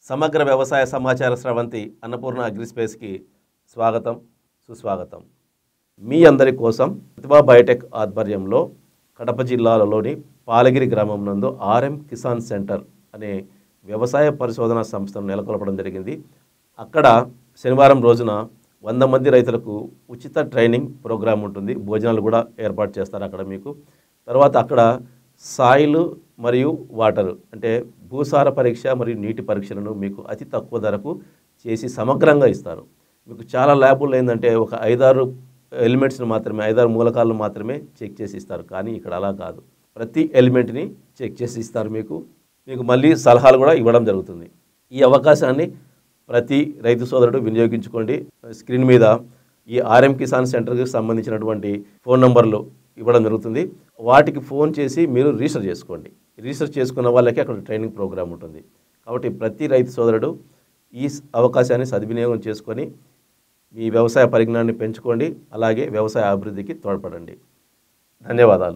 సమగ్ర వ్యవసాయ సమాచార స్రవంతి అన్నపూర్ణ అగ్రిస్పేస్కి స్వాగతం సుస్వాగతం మీ అందరి కోసం ప్రతిభా బయోటెక్ ఆధ్వర్యంలో కడప జిల్లాలోని పాలగిరి గ్రామం నందు ఆర్ఎం కిసాన్ సెంటర్ అనే వ్యవసాయ పరిశోధన సంస్థను నెలకొల్పడం జరిగింది అక్కడ శనివారం రోజున వంద మంది రైతులకు ఉచిత ట్రైనింగ్ ప్రోగ్రాం ఉంటుంది భోజనాలు కూడా ఏర్పాటు చేస్తారు అక్కడ మీకు తర్వాత అక్కడ సాయిల్ మరియు వాటర్ అంటే భూసార పరీక్ష మరియు నీటి పరీక్షలను మీకు అతి తక్కువ ధరకు చేసి సమగ్రంగా ఇస్తారు మీకు చాలా ల్యాబుల్లో ఏంటంటే ఒక ఐదారు ఎలిమెంట్స్ని మాత్రమే ఐదారు మూలకాలను మాత్రమే చెక్ చేసి ఇస్తారు కానీ ఇక్కడ అలా కాదు ప్రతి ఎలిమెంట్ని చెక్ చేసి ఇస్తారు మీకు మీకు మళ్ళీ సలహాలు కూడా ఇవ్వడం జరుగుతుంది ఈ అవకాశాన్ని ప్రతి రైతు సోదరుడు వినియోగించుకోండి స్క్రీన్ మీద ఈ ఆర్ఎం కిసాన్ సెంటర్కి సంబంధించినటువంటి ఫోన్ నంబర్లు ఇవ్వడం జరుగుతుంది వాటికి ఫోన్ చేసి మీరు రిజిస్టర్ చేసుకోండి రిజిస్టర్ చేసుకున్న వాళ్ళకి అక్కడ ట్రైనింగ్ ప్రోగ్రామ్ ఉంటుంది కాబట్టి ప్రతి రైతు సోదరుడు ఈ స్- అవకాశాన్ని సద్వినియోగం చేసుకొని మీ వ్యవసాయ పరిజ్ఞానాన్ని పెంచుకోండి అలాగే వ్యవసాయ అభివృద్ధికి తోడ్పడండి ధన్యవాదాలు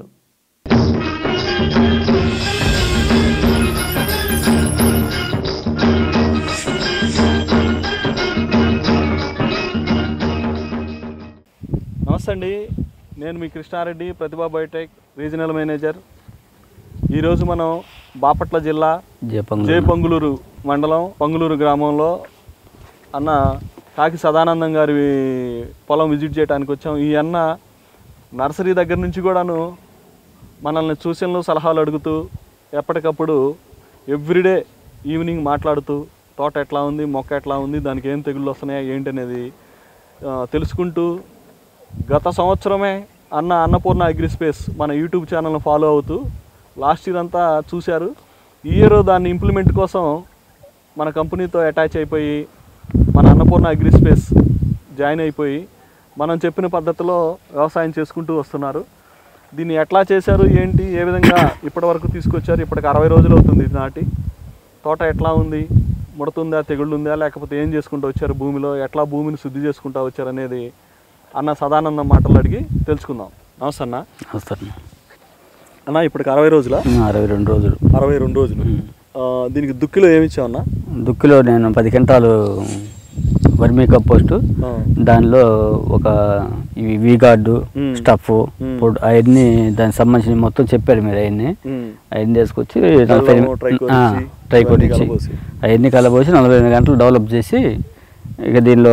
నమస్తే అండి నేను మీ Krishnareddy Pratibha biotech regional manager ఈరోజు మనం బాపట్ల జిల్లా జపంగు జే పొంగులూరు మండలం పొంగులూరు గ్రామంలో అన్న కాకి సదానందం గారి పొలం విజిట్ చేయడానికి వచ్చాం ఈ అన్న నర్సరీ దగ్గర నుంచి కూడాను మనల్ని సూచనలు సలహాలు అడుగుతూ ఎప్పటికప్పుడు ఎవ్రీడే ఈవినింగ్ మాట్లాడుతూ తోట ఎట్లా ఉంది మొక్క ఎట్లా ఉంది దానికి ఏం తెగుళ్ళు వస్తున్నాయా ఏంటి అనేది ఆ, తెలుసుకుంటూ గత సంవత్సరమే అన్న అన్నపూర్ణ అగ్రిస్పేస్ మన యూట్యూబ్ ఛానల్ను ఫాలో అవుతూ లాస్ట్ ఇయర్ అంతా చూశారు ఈ ఇయర్ దాన్ని ఇంప్లిమెంట్ కోసం మన కంపెనీతో అటాచ్ అయిపోయి మన అన్నపూర్ణ అగ్రిస్పేస్ జాయిన్ అయిపోయి మనం చెప్పిన పద్ధతిలో వ్యవసాయం చేసుకుంటూ వస్తున్నారు దీన్ని ఎట్లా చేశారు ఏంటి ఏ విధంగా ఇప్పటి వరకు తీసుకొచ్చారు ఇప్పటికి అరవై రోజులు అవుతుంది ఇది నాటి తోట ఎట్లా ఉంది ముడతుందా తెగుళ్ళుందా లేకపోతే ఏం చేసుకుంటూ వచ్చారు భూమిలో ఎట్లా భూమిని శుద్ధి చేసుకుంటూ వచ్చారు అనేది అన్న సదానందం మాటలు అడిగి తెలుసుకుందాం నమస్తే అన్న వస్తాను అన్న ఇప్పటికి అరవై రోజుల అరవై రెండు రోజులు అరవై రెండు రోజులు ఆ, దీనికి దుక్కిలో ఏమి ఇచ్చావన్నా దుక్కిలో నేను పది గంటలు వర్మీ కంపోస్ట్ ఆ, దానిలో ఒక ఇవి వీ గార్డు మ్మ్. స్టఫ్ మ్మ్. ఫుడ్ అవన్నీ దానికి సంబంధించిన మొత్తం చెప్పారు మీరు అవన్నీ ఉమ్, అవన్నీ తీసుకొచ్చి నలభై బెల్లము, ట్రైకోట్ ఆ, ఇచ్చి, ట్రైకోట్ ఇవన్నీ ఇచ్చి కలబోసి. అవన్నీ కలబోసి నలభై ఎనిమిది గంటలు డెవలప్ చేసి ఇక దీనిలో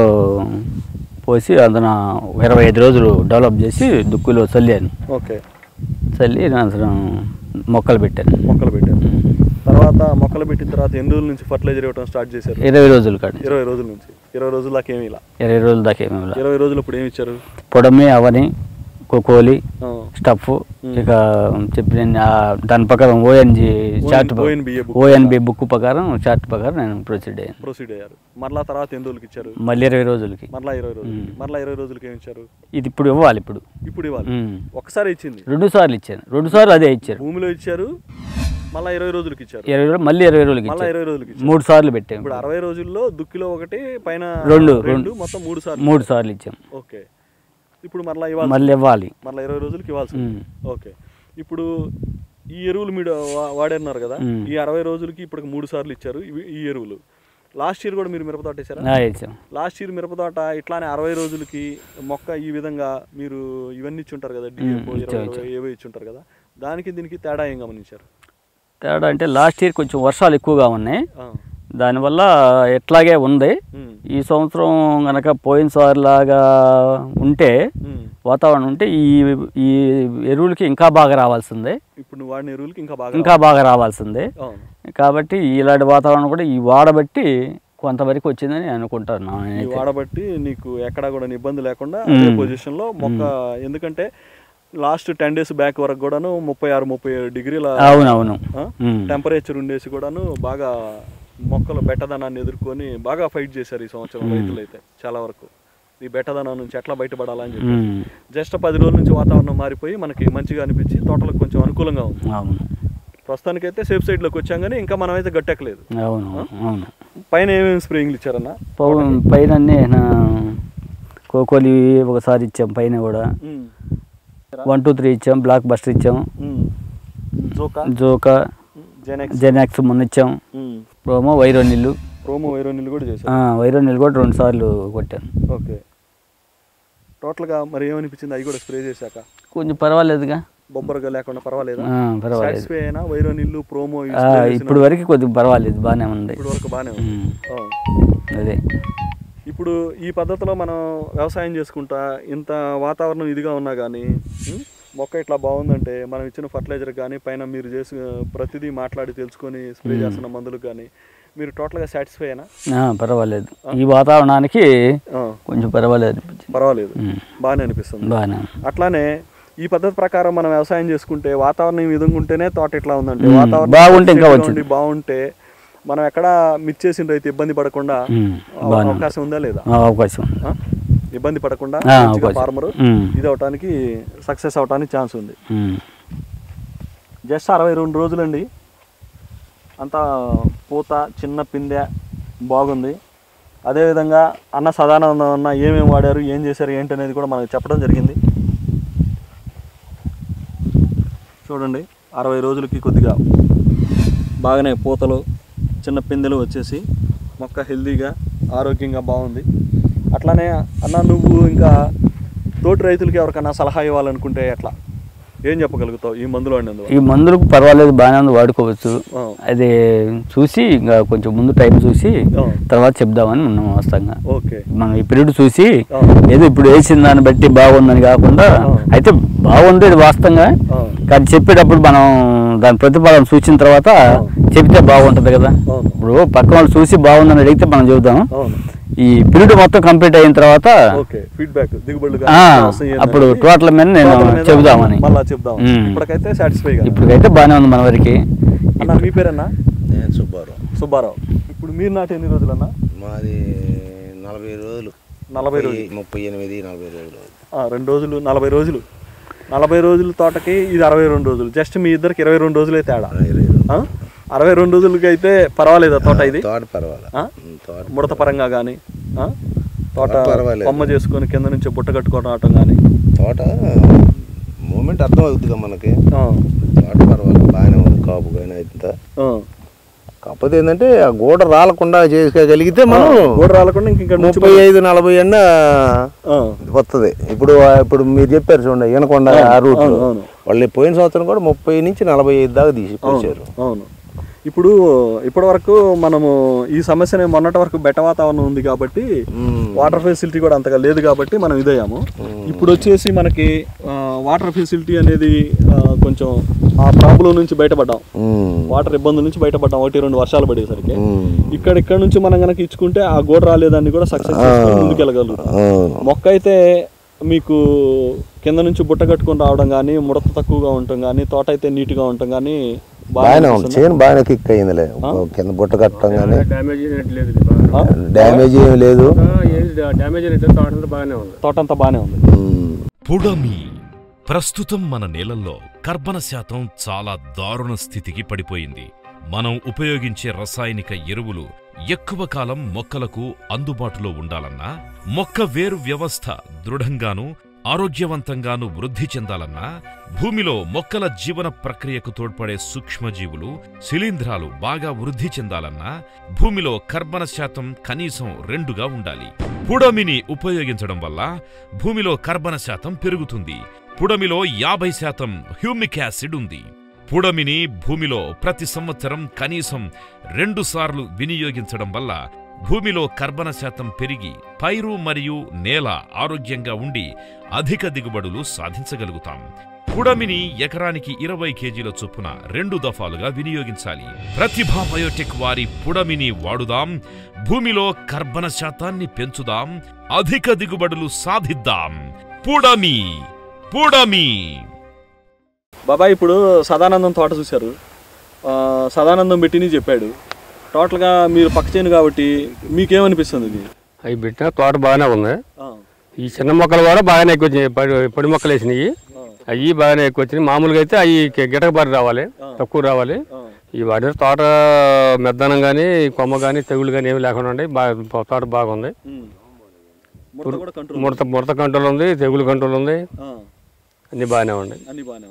పోసి అందున ఇరవై ఐదు రోజులు డెవలప్ చేసి దుక్కులో చల్లాను ఓకే చల్లి అసలు మొక్కలు పెట్టాను మొక్కలు పెట్టారు తర్వాత మొక్కలు పెట్టిన తర్వాత ఎన్ని రోజుల నుంచి ఫర్టిలైజర్ ఇవ్వడం స్టార్ట్ చేశారు ఇరవై రోజులు కాదు ఇరవై రోజుల నుంచి ఇరవై రోజుల దాకా ఏమి ఇలా ఇరవై రోజుల దాకా ఏమి ఇవ్వలే. ఇరవై రోజులు ఇప్పుడు ఏమి ఇచ్చారు పొడమి అవని కోకోలి ఆ, స్టఫ్ మ్మ్. ఇక చెప్పిన ఆ దాని ప్రకారం ONG chart ONBA book ONB book ప్రకారం చార్ట్ ప్రకారం నేను ప్రొసీడ్ అయ్యాను ప్రొసీడ్ అయ్యారు మరలా తర్వాత ఎన్ని రోజులకి ఇచ్చారు మళ్ళీ ఇరవై రోజులకి మరలా ఇరవై రోజులు మ్మ్. మరలా ఇరవై రోజులకి ఏమి ఇచ్చారు ఇది ఇప్పుడు ఇవ్వాలి ఇప్పుడు ఇప్పుడు ఇవ్వాలి మ్మ్. ఒకసారి ఇచ్చింది రెండు సార్లు ఇచ్చాను రెండు సార్లు అదే ఇచ్చారు భూమిలో ఇచ్చారు మళ్ళా ఇరవై రోజులకి ఇచ్చారు ఇరవై రోజులు మళ్ళీ ఇరవై రోజులకి మళ్ళా ఇచ్చారు ఇరవై రోజులకి ఇచ్చారు మూడు సార్లు పెట్టాము ఇప్పుడు అరవై రోజుల్లో దుక్కిలో ఒకటి పైన రెండు, రెండు రెండు. మొత్తం మూడు సార్లు మూడు సార్లు ఇచ్చాం ఓకే ఇప్పుడు మరలా ఇవ్వాలి మళ్ళీ ఇవ్వాలి మరలా ఇరవై రోజులకి ఇవ్వాల్సి మ్మ్. ఓకే ఇప్పుడు ఈ ఎరువులు మీరు వా- వాడన్నారు కదా మ్మ్. ఈ అరవై రోజులకి ఇప్పుడు మూడు సార్లు ఇచ్చారు ఇవి- ఈ ఎరువులు లాస్ట్ ఇయర్ కూడా మీరు మిరపతోట వేసారా ఆ, ఇచ్చాం లాస్ట్ ఇయర్ మిరపతోట ఇట్లానే అరవై రోజులకి మొక్క ఈ విధంగా మీరు ఇవన్నీ ఇచ్చి ఉంటారు కదా డిఎఫ్ఓ ఇచ్చాం, ఇరవై ఇరవై ఏవో ఇచ్చి ఉంటారు కదా దానికి దీనికి తేడా ఏం గమనించారు తేడా అంటే లాస్ట్ ఇయర్ కొంచెం వర్షాలు ఎక్కువగా ఉన్నాయి ఆ, దానివల్ల ఎట్లాగే ఉంది మ్మ్. ఈ సంవత్సరం గనక పోయినసారి లాగా ఉంటే మ్మ్. వాతావరణం ఉంటే ఈ ఈ ఎరువులకి ఇంకా బాగా రావాల్సిందే ఇప్పుడు నువ్వు వాడిన ఎరువులకి ఇంకా బాగా ఇంకా బాగా రావాల్సిందే అవును కాబట్టి ఇలాంటి వాతావరణం కూడా ఈ వాడబట్టి కొంతవరకు వచ్చిందని అనుకుంటున్నాను ఈ నేనైతే. వాడబట్టి నీకు ఎక్కడా కూడా ఇబ్బంది లేకుండా మ్మ్. అదే పొజిషన్ లో మొక్క ఎందుకంటే లాస్ట్ టెన్ డేస్ బ్యాక్ వరకు కూడాను ముప్పై ఆరు ముప్పై ఏడు డిగ్రీల అవునవును ఉమ్. టెంపరేచర్ ఉండేసి కూడాను బాగా మొక్కలు బెట్టదనాన్ని ఎదుర్కొని బాగా ఫైట్ చేశారు ఈ సంవత్సరం రైతులు అయితే చాలా వరకు ఈ బెట్టదనం నుంచి ఎట్లా బయటపడాలని చెప్పి ఉమ్. జస్ట్ పది రోజుల నుంచి వాతావరణం మారిపోయి మనకి మంచిగా అనిపించి తోటలకు కొంచెం అనుకూలంగా ఉంది అవును ప్రస్తుతానికైతే సేఫ్ సైడ్ లోకి వచ్చాం కానీ ఇంకా మనమైతే గట్టెక్కలేదు అవును అవును పైన ఏమేమి స్ప్రేయింగ్లు ఇచ్చారన్న పౌ- పైన అన్నీ నా కోకోలి ఒకసారి ఇచ్చాం పైన కూడా ఉమ్. వన్ టూ త్రీ ఇచ్చాం బ్లాక్ బస్టర్ ఇచ్చాం ఉమ్. జోకా జోకా జెనెక్స్ జెనాక్స్ మొన్న ఇచ్చాం ఉమ్. ప్రోమో వైరో నీళ్ళు ప్రోమో వైరో నీళ్ళు కూడా చేశారు ఆ, వైరల్ నీళ్ళు కూడా రెండు సార్లు కొట్టాను ఓకే టోటల్గా మరి ఏమనిపించింది అవి కూడా స్ప్రే చేశాక కొంచెం పర్వాలేదుగా బొబ్బరగా లేకుండా పర్వాలేదా ఆ, పర్వాలేదు సాటిస్ఫై అయినా వైరో నీళ్ళు ప్రోమో ఇవి ఆ, spray చేసిన- ఇప్పుడు వరకు కొద్దిగా పర్వాలేదు బాగానే ఉంది ఇప్పుడు వరకు బాగానే ఉంది ఉమ్, ఆ. అదే ఇప్పుడు ఈ పద్ధతిలో మనం వ్యవసాయం చేసుకుంటా ఇంత వాతావరణం ఇదిగా ఉన్నా కానీ ఉం, మొక్క ఇట్లా బాగుందంటే మనం ఇచ్చిన ఫర్టిలైజర్ కానీ పైన మీరు చేసి ప్రతిదీ మాట్లాడి తెలుసుకొని స్ప్రే చేస్తున్న మందులకు కానీ మీరు టోటల్గా సాటిస్ఫై అయినా ఆ, పర్వాలేదు ఈ వాతావరణానికి ఆ, కొంచెం పర్వాలేదు అనిపించింది పర్వాలేదు ఉమ్, బాగానే అనిపిస్తుంది బాగానే ఉంది. అట్లానే ఈ పద్ధతి ప్రకారం మనం వ్యవసాయం చేసుకుంటే వాతావరణం ఈ విధంగా ఉంటేనే తోట ఇట్లా ఉందంటే ఉమ్, వాతావరణం బాగుంటే ఇంకా మంచిగా వచ్చింది. ఉండి బాగుంటే మనం ఎక్కడ మిర్చేసిన రైతు ఇబ్బంది పడకుండా ఉమ్, అవ- బాగానే ఉంది. అవకాశం ఉందా లేదా ఆ, అవకాశం ఉంది. ఆ? ఇబ్బంది పడకుండా ఆ, మంచిగా అవకాశం. ఫార్మర్ ఉమ్, ఇది అవటానికి సక్సెస్ అవటానికి ఛాన్స్ ఉంది ఉమ్. జస్ట్ అరవై రెండు రోజులండి అంతా పూత చిన్న పిందె బాగుంది అదేవిధంగా అన్న సదానందం అన్న ఏమేమి వాడారు ఏం చేశారు ఏంటి అనేది కూడా మనకు చెప్పడం జరిగింది చూడండి అరవై రోజులకి కొద్దిగా బాగానే పూతలు చిన్న పిందెలు వచ్చేసి మొక్క హెల్తీగా ఆరోగ్యంగా బాగుంది అట్లానే అన్న నువ్వు ఇంకా తోటి రైతులకి ఎవరికైనా సలహా ఇవ్వాలనుకుంటే ఎట్లా ఏం చెప్పగలుగుతావు ఈ మందులు వాడినందువల్ల ఈ మందులకు పర్వాలేదు బాగానే ఉంది వాడుకోవచ్చు ఆ. అది చూసి ఇంకా కొంచెం ముందు టైం చూసి ఆ. తర్వాత చెప్దామని ఉన్నాం వాస్తవంగా ఓకే మనం ఈ పీరియడ్ చూసి ఆ. ఏదో ఇప్పుడు వేసిన దాన్ని బట్టి బాగుందని కాకుండా ఆ. అయితే బాగుంది ఇది వాస్తవంగా ఆ. కానీ చెప్పేటప్పుడు మనం దాని ప్రతిఫలం చూసిన తర్వాత చెప్తే బాగుంటుంది కదా అవును. ఇప్పుడు పక్కన వాళ్ళు చూసి బాగుందని అడిగితే మనం చెబుదాం అవును ఈ పీరియడ్ మొత్తం కంప్లీట్ అయిన తర్వాత ఓకే ఫీడ్బ్యాక్ దిగుబడులు ఆ, కానీ అవసరం ఏందని అప్పుడు టోటల్ మీద నేను టోటల్ మీద చెబుదామని మళ్ళా చెప్దాం ఉమ్. ఇప్పటికైతే సాటిస్ఫై కదా ఇప్పటికైతే బాగానే ఉంది మన వరకు అన్న మీ పేరన్నా నేను సుబ్బారావు సుబ్బారావు ఇప్పుడు మీరు నాటి ఎన్ని రోజులన్నా మాది నలభై రోజులు నలభై ముప్పై- రోజులు ముప్పై ఎనిమిది నలభై రోజులు ఆ, రెండు రోజులు నలభై రోజులు నలభై రోజుల తోటకి ఇది అరవై రెండు రోజులు జస్ట్ మీ ఇద్దరికి ఇరవై రెండు రోజులే తేడా ఆ, ఇరవై రోజులు. ఆ? అరవై రెండు రోజులకి అయితే పర్వాలేదా తోట ఇది తోట పర్వాలే ఆ? ఉమ్, తోట ముడత పరంగా కానీ తోట తోట పర్వాలేదు. కొమ్మ చేసుకొని కింద నుంచి బుట్ట కట్టుకోవడం రావటం కానీ తోట మూమెంట్ అర్థం అవుతుందిగా మనకి తోట పర్వాలేదు బాగానే ఉంది కాపు కానీ ఇంత కాకపోతే ఏంటంటే ఆ గోడ రాలకుండా చేసుకోగలిగితే మనం గోడ రాలకుండా ఇంక ఇక్కడ నుంచి ముప్పై ఐదు నలభై ఎండ ఆ, వస్తుంది ఇప్పుడు ఇప్పుడు మీరు చెప్పారు చూడండి ఈనకొండ ఆ రూట్ అవును, అవును. వాళ్ళు పోయిన సంవత్సరం కూడా ముప్పై నుంచి నలభై ఐదు దాకా తీసుకొచ్చారు అవును ఇప్పుడు ఇప్పటి వరకు మనము ఈ సమస్యని మొన్నటి వరకు బెట్ట వాతావరణం ఉంది కాబట్టి ఉమ్. వాటర్ ఫెసిలిటీ కూడా అంతగా లేదు కాబట్టి మనం ఇదయ్యాము ఇప్పుడు వచ్చేసి మనకి ఆ, వాటర్ ఫెసిలిటీ అనేది ఆ, కొంచెం ఆ ప్రాబ్లం నుంచి బయటపడ్డాం ఉమ్. వాటర్ ఇబ్బందుల నుంచి బయటపడ్డాం ఒకటి రెండు వర్షాలు పడేసరికి ఉమ్. ఇక్కడ ఇక్కడ నుంచి మనం కనుక ఇచ్చుకుంటే ఆ గోడ రాలేదాన్ని కూడా సక్సెస్ చేసుకొని ముందుకెళ్ళగలుగుతాం అవును మొక్క అయితే మీకు కింద నుంచి బుట్ట కట్టుకొని రావడం కానీ ముడత తక్కువగా ఉండటం కానీ తోట అయితే నీట్గా ఉండటం కానీ బాగా బాగానే ఉంది చేను బాగానే కిక్ అయిందిలే కింద బుట్ట కట్టడం కానీ డ్యామేజ్ అయినట్టు లేదు ఇది బాగా డ్యామేజ్ ఏం లేదు ఏది డ్యామేజ్ అయినట్టు తోట అంతా బాగానే ఉంది తోట అంతా బాగానే ఉంది ఉమ్. పుడమి ప్రస్తుతం మన నేలల్లో కర్బన శాతం చాలా దారుణ స్థితికి పడిపోయింది మనం ఉపయోగించే రసాయనిక ఎరువులు ఎక్కువ కాలం మొక్కలకు అందుబాటులో ఉండాలన్నా మొక్క వేరు వ్యవస్థ దృఢంగాను ఆరోగ్యవంతంగాను వృద్ధి చెందాలన్నా భూమిలో మొక్కల జీవన ప్రక్రియకు తోడ్పడే సూక్ష్మజీవులు శిలీంధ్రాలు బాగా వృద్ధి చెందాలన్నా భూమిలో కర్బన శాతం కనీసం రెండుగా ఉండాలి పుడమిని ఉపయోగించడం వల్ల భూమిలో కర్బన శాతం పెరుగుతుంది పుడమిలో యాభై శాతం హ్యూమిక్ యాసిడ్ ఉంది పుడమిని భూమిలో ప్రతి సంవత్సరం కనీసం రెండుసార్లు వినియోగించడం వల్ల భూమిలో కర్బన శాతం పెరిగి పైరు మరియు నేల ఆరోగ్యంగా ఉండి అధిక దిగుబడులు సాధించగలుగుతాం పుడమిని ఎకరానికి ఇరవై కేజీల చొప్పున రెండు దఫాలుగా వినియోగించాలి ప్రతిభా బయోటెక్ వారి పుడమిని వాడుదాం భూమిలో కర్బన శాతాన్ని పెంచుదాం అధిక దిగుబడులు సాధిద్దాం పుడమి పుడమి బాబాయ్ ఇప్పుడు సదానందం తోట చూశారు ఆ, సదానందం పెట్టిని చెప్పాడు టోటల్గా మీరు పక్క చేయను కాబట్టి మీకేమనిపిస్తుంది ఇది అవి పెట్టిన తోట బాగానే ఉంది ఆ, ఈ చిన్న మొక్కలు కూడా బాగానే ఎక్కువ వచ్చినాయి పడి పొడి మొక్కలు వేసినాయి అవి బాగానే ఎక్కువ వచ్చినాయి మామూలుగా అయితే అవి గిటకబారి రావాలి తక్కువ రావాలి ఆ, ఈ వాటి తోట మెద్దనం కానీ కొమ్మ కానీ తెగులు కానీ ఏమి లేకుండా ఉండి బాగా తోట బాగుంది ఉమ్. ముడత కూడా కంట్రోల్ ముడత ముడత కంట్రోల్ ఉంది తెగులు కంట్రోల్ ఉంది ఆ, అన్నీ బాగానే ఉన్నాయి అన్నీ బాగానే ఉన్నాయి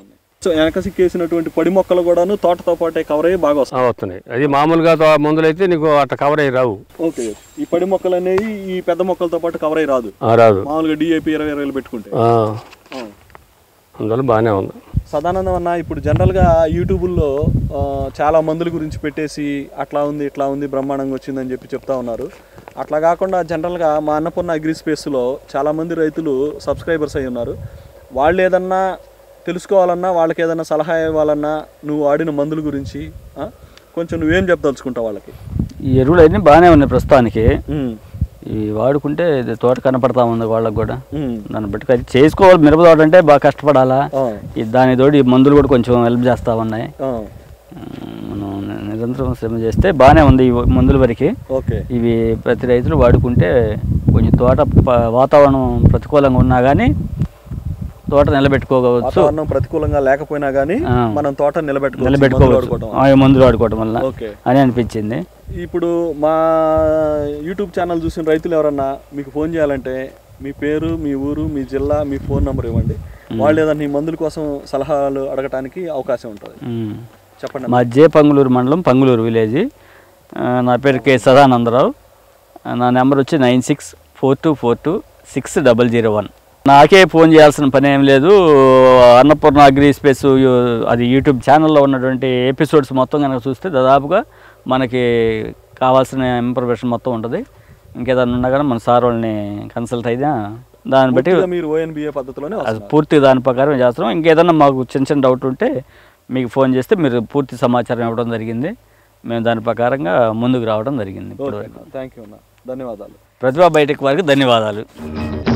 సో వెనక సిక్కేసినటువంటి పొడి మొక్కలు కూడాను తోటతో పాటే కవర్ అయ్యి బాగా ఆ, వస్తాయి వస్తున్నాయి అది మామూలుగా తో- మందులైతే నీకు అట్ట కవర్ అయ్యి రావు ఓకే ఈ పొడి మొక్కలు అనేవి ఈ పెద్ద మొక్కలతో పాటు కవర్ అయ్యి రాదు ఆ, రాదు మామూలుగా డిఏపి ఇరవై ఇరవైలు పెట్టుకుంటే ఆ, ఆ. అందువల్ల బాగానే ఉంది సదానందం అన్న ఇప్పుడు జనరల్గా యూట్యూబుల్లో ఆ, చాలా మందుల గురించి పెట్టేసి అట్లా ఉంది ఇట్లా ఉంది బ్రహ్మాండంగా వచ్చిందని చెప్పి చెప్తా ఉన్నారు అట్లా కాకుండా జనరల్గా మా అన్నపూర్ణ అగ్రి స్పేస్లో చాలామంది రైతులు సబ్స్క్రైబర్స్ అయి ఉన్నారు వాళ్ళు ఏదన్నా తెలుసుకోవాలన్నా వాళ్ళకి ఏదన్నా సలహా ఇవ్వాలన్నా నువ్వు వాడిన మందుల గురించి ఆ, కొంచెం నువ్వేం చెప్పదలుచుకుంటావు వాళ్ళకి ఈ ఎరువులు అన్నీ బాగానే ఉన్నాయి ప్రస్తుతానికి ఈ వాడుకుంటే ఇది తోట కనపడతా ఉంది వాళ్ళకి కూడా దాన్ని బట్టి అది చేసుకోవాలి మిరప తోట అంటే బాగా కష్టపడాలా ఈ దాని తోటి ఈ మందులు కూడా కొంచెం హెల్ప్ చేస్తూ ఉన్నాయి ఉమ్, మనం ని- నిరంతరం శ్రమ చేస్తే బాగానే ఉంది ఈ మందుల వరకు ఓకే ఇవి ప్రతి రైతులు వాడుకుంటే కొంచెం తోట ప- వాతావరణం ప్రతికూలంగా ఉన్నా కానీ తోట నిలబెట్టుకోవచ్చు వాతావరణం ప్రతికూలంగా లేకపోయినా కానీ ఆ. మనం తోట నిలబెట్టుకోవచ్చు మందులు నిలబెట్టుకోవచ్చు వాడుకోవటం ఆ, ఈ మందులు వాడుకోవడం వల్ల ఓకే అని అనిపించింది ఇప్పుడు మా యూట్యూబ్ ఛానల్ చూసిన రైతులు ఎవరన్నా మీకు ఫోన్ చేయాలంటే మీ పేరు మీ ఊరు మీ జిల్లా మీ ఫోన్ నెంబర్ ఇవ్వండి వాళ్ళు ఏదన్నా ఈ మందుల కోసం సలహాలు అడగటానికి అవకాశం ఉంటుంది ఉమ్. చెప్పండి మా జే పంగులూరు మండలం పంగులూరు విలేజ్ ఆ, నా పేరు కె సదానందరావు ఆ, నా నెంబర్ వచ్చి nine six four two four two six double zero one నాకే ఫోన్ చేయాల్సిన పని ఏం లేదు అన్నపూర్ణ అగ్రి స్పేస్ యు- అది యూట్యూబ్ ఛానల్లో ఉన్నటువంటి ఎపిసోడ్స్ మొత్తం కనుక చూస్తే దాదాపుగా మనకి కావాల్సిన ఇన్ఫర్మేషన్ మొత్తం ఉంటుంది ఇంకేదన్నా ఉన్నా కానీ మన సార్ వాళ్ళని కన్సల్ట్ అయినా దాన్ని బట్టి పూర్తిగా మీరు ఓఎన్బిఏ పద్ధతిలోనే అది వస్తున్నారు. పూర్తి దాని ప్రకారం చేస్తున్నాం ఇంకేదన్నా మాకు చిన్న చిన్న డౌట్ ఉంటే మీకు ఫోన్ చేస్తే మీరు పూర్తి సమాచారం ఇవ్వడం జరిగింది మేము దాని ప్రకారంగా ముందుకు రావడం జరిగింది ఇప్పుడు ఓకే థ్యాంక్ యూ అన్న ధన్యవాదాలు ప్రతిభా బయటకు వారికి ధన్యవాదాలు